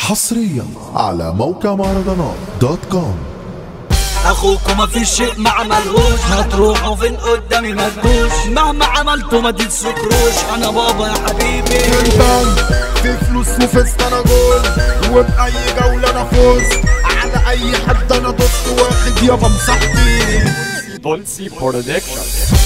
حصريا على موقع مهرجانات دوت كوم اخوكم ما في شيء ما عملهوش هتروحوا فين قدامي ما تجوش مهما عملتوا ما تتسكروش انا بابا يا حبيبي البنك في فلوس وفزت انا جول وبأي جولة انا فوز على اي حد انا ضد واخد يابا مساحتي بولسي برودكشن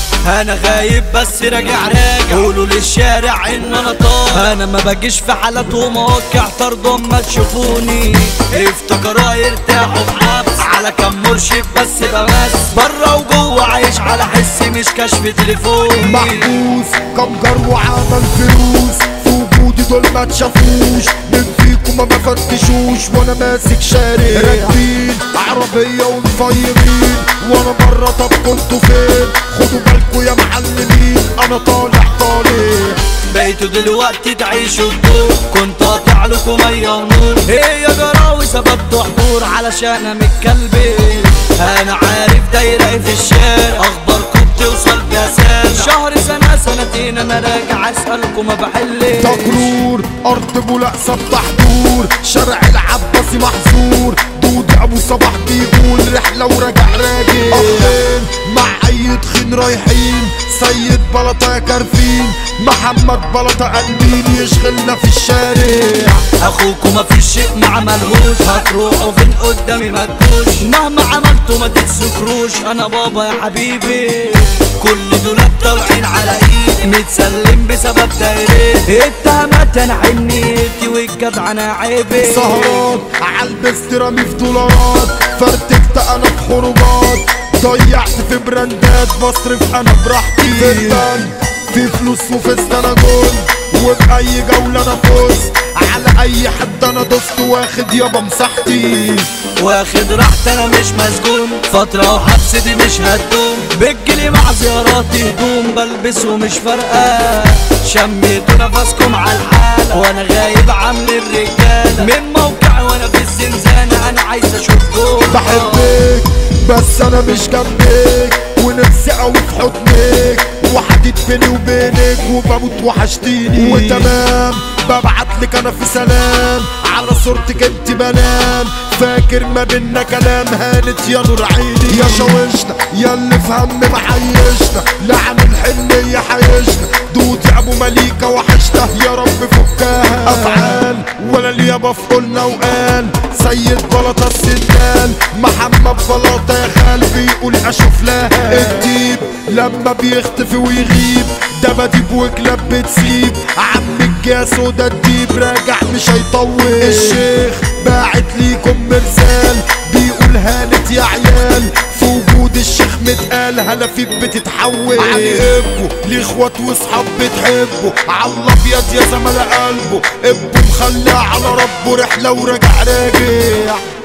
انا غايب بس راجع راجع قولوا للشارع ان انا طالع انا ما باجيش في حالات ومواقع طردهم ما تشوفوني افتكروا يرتاحوا بحبس على كام مرشد بس بمس بره وجوه عايش على حسي مش كشف تليفوني محبوس كم جر وعمل فلوس في وجودي دول ما تشافوش من فيكم ما بفتشوش وانا ماسك شارع راكبين عربية ومفيرين وانا بره طب كنتوا فين خدوا بالكوا يا معلمين انا طالع طالع بقيتوا دلوقتي تعيشوا الدور كنت قاطع لكم اي نور ايه يا جراوي سبب دحضور علشان انا متكلبي انا عارف دايره إيه في الشارع اخباركم بتوصل جسام شهر سنه سنتين انا راجع اسالكم ما بحلش تجرور ارض بولقسة بتحضور شارع العباسي محظور دودي ابو صباح بيقول رحله وراجع راجع اخين مع اي تخين رايحين سيد بلطة يا كارفين محمد بلطة قلبين يشغلنا في الشارع اخوكم ما في شيء ما عملهوش هتروحوا فين قدامي ما تجوش مهما عملتوا ما تتسكروش انا بابا يا حبيبي كل دول طالعين على ايدي متسلم بسبب دايرتي اتهمت انا حنيتي والجدع انا عيبي سهرات عالبست رامي في دولارات فرتكت انا في خروجات ضيعت في براندات بصرف انا براحتي في البنك في فلوس وفزت انا جول وبأي جولة انا فوز على اي حد انا دوست واخد يابا مساحتي واخد راحتي انا مش مسجون فترة وحبس دي مش هتدوم بتجيلي مع زياراتي هدوم بلبس ومش فارقة شميتوا نفسكم على الحالة وانا غايب عامل الرجالة من موقعي وانا في الزنزانة انا عايز اشوف جوه بحبك بس انا مش جنبك ونفسي قوي في حضنك وحديد بيني وبينك وبموت وحشتيني وتمام ببعتلك انا في سلام على صورتك انت بنام فاكر ما بينا كلام هانت يا نور عيني يا شوشنا يا اللي في هم معيشنا لعن الحنية حيشنا دوتي ابو مليكة وحشته يا رب فكاها افعال ولا اليابا في قلنا وقال سيد بلطة السندال محمد بلاطة يا خال بيقول اشوف لها الديب لما بيختفي ويغيب ده بديب وكلاب بتسيب عم الجاس وده الديب راجع مش هيطول الشيخ باعت ليكم مرسال بيقول هانت يا عيال في وجود الشيخ متقال هلافيب بتتحول عليكوا لاخوات واصحاب بتحبوا على الابيض يا زملاء قلبه ابو مخلى على ربه رحله وراجع راجع